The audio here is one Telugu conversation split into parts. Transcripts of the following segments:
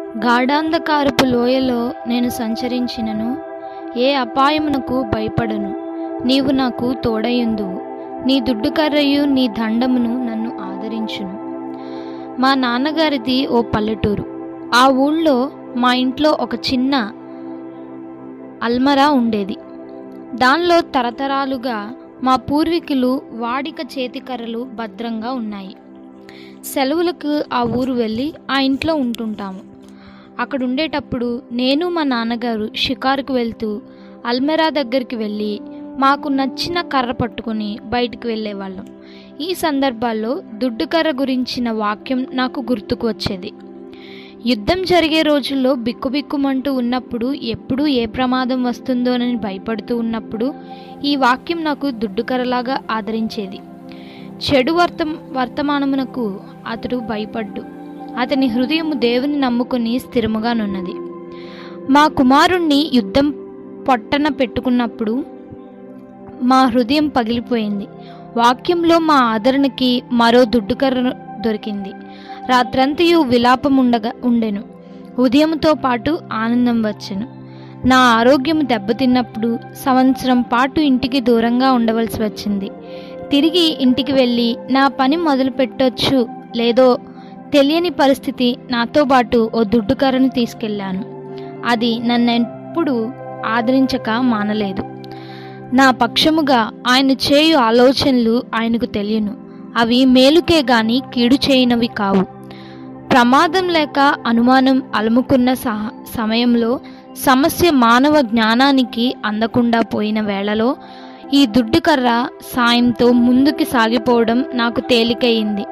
గాఢాంధకారపు లోయలో నేను సంచరించినను ఏ అపాయమునకు భయపడను నీవు నాకు తోడయుందువు నీ దుడ్డుకర్రయు నీ దండమును నన్ను ఆదరించును మా నాన్నగారిది ఓ పల్లెటూరు ఆ ఊళ్ళో మా ఇంట్లో ఒక చిన్న అల్మరా ఉండేది దానిలో తరతరాలుగా మా పూర్వీకులు వాడిక చేతికర్రలు భద్రంగా ఉన్నాయి సెలవులకు ఆ ఊరు వెళ్ళి ఆ ఇంట్లో ఉంటుంటాము అక్కడ ఉండేటప్పుడు నేను మా నాన్నగారు షికారుకు వెళ్తూ అల్మెరా దగ్గరికి వెళ్ళి మాకు నచ్చిన కర్ర పట్టుకొని బయటికి వెళ్ళేవాళ్ళం ఈ సందర్భాల్లో దుడ్డుకర్ర గురించిన వాక్యం నాకు గుర్తుకు వచ్చేది యుద్ధం జరిగే రోజుల్లో బిక్కుబిక్కుమంటూ ఉన్నప్పుడు ఎప్పుడు ఏ ప్రమాదం వస్తుందోనని భయపడుతూ ఉన్నప్పుడు ఈ వాక్యం నాకు దుడ్డుకర్రలాగా ఆదరించేది చెడు వర్త వర్తమానమునకు అతడు భయపడ్డు అతని హృదయము దేవుని నమ్ముకుని స్థిరముగానున్నది మా కుమారుణ్ణి యుద్ధం పొట్టన పెట్టుకున్నప్పుడు మా హృదయం పగిలిపోయింది వాక్యంలో మా ఆదరణకి మరో దుడ్డుకర్ర దొరికింది రాత్రంతయు విలాపం ఉండగా ఉండెను ఉదయంతో పాటు ఆనందం వచ్చెను నా ఆరోగ్యం దెబ్బతిన్నప్పుడు సంవత్సరం పాటు ఇంటికి దూరంగా ఉండవలసి వచ్చింది తిరిగి ఇంటికి వెళ్ళి నా పని మొదలు పెట్టొచ్చు లేదో తెలియని పరిస్థితి నాతో పాటు ఓ దుడ్డుకర్రను తీసుకెళ్ళాను అది నన్నెప్పుడు ఆదరించక మానలేదు నా పక్షముగా ఆయన చేయు ఆలోచనలు ఆయనకు తెలియను అవి మేలుకే గాని కీడు చేయనవి కావు ప్రమాదం లేక అనుమానం అలుముకున్న సహ సమయంలో సమస్య మానవ జ్ఞానానికి అందకుండా పోయిన వేళలో ఈ దుడ్డుకర్ర సాయంతో ముందుకు సాగిపోవడం నాకు తేలికయింది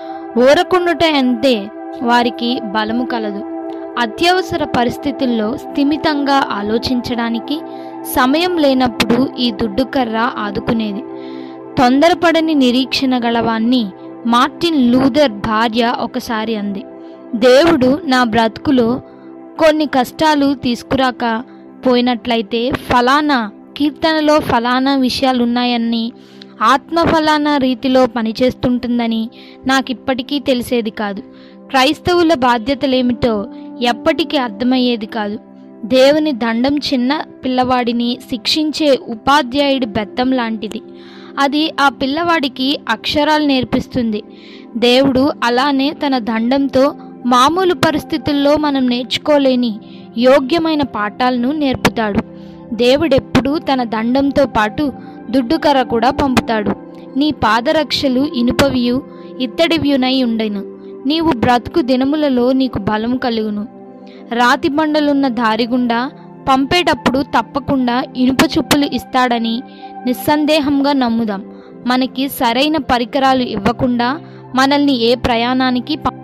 ఊరకుండుట అంతే వారికి బలము కలదు అత్యవసర పరిస్థితుల్లో స్థిమితంగా ఆలోచించడానికి సమయం లేనప్పుడు ఈ దుడ్డుకర్ర ఆదుకునేది తొందరపడని నిరీక్షణ గలవాన్ని మార్టిన్ లూథర్ భార్య ఒకసారి అంది దేవుడు నా బ్రతుకులో కొన్ని కష్టాలు తీసుకురాక పోయినట్లయితే ఫలానా కీర్తనలో ఫలానా విషయాలున్నాయని ఆత్మ ఫలానా రీతిలో పనిచేస్తుంటుందని నాకిప్పటికీ తెలిసేది కాదు క్రైస్తవుల బాధ్యతలేమిటో ఎప్పటికీ అర్థమయ్యేది కాదు దేవుని దండం చిన్న పిల్లవాడిని శిక్షించే ఉపాధ్యాయుడి బెత్తం లాంటిది అది ఆ పిల్లవాడికి అక్షరాలు నేర్పిస్తుంది దేవుడు అలానే తన దండంతో మామూలు పరిస్థితుల్లో మనం నేర్చుకోలేని యోగ్యమైన పాఠాలను నేర్పుతాడు దేవుడెప్పుడూ తన దండంతో పాటు దుడ్డుకర్ర కూడా పంపుతాడు నీ పాదరక్షలు ఇనుపవియు ఇత్తడివ్యునై ఉండెను నీవు బ్రతుకు దినములలో నీకు బలం కలుగును రాతి బండలున్న దారి గుండా పంపేటప్పుడు తప్పకుండా ఇనుప చుప్పులు ఇస్తాడని నిస్సందేహంగా నమ్ముదాం మనకి సరైన పరికరాలు ఇవ్వకుండా మనల్ని ఏ ప్రయాణానికి పం-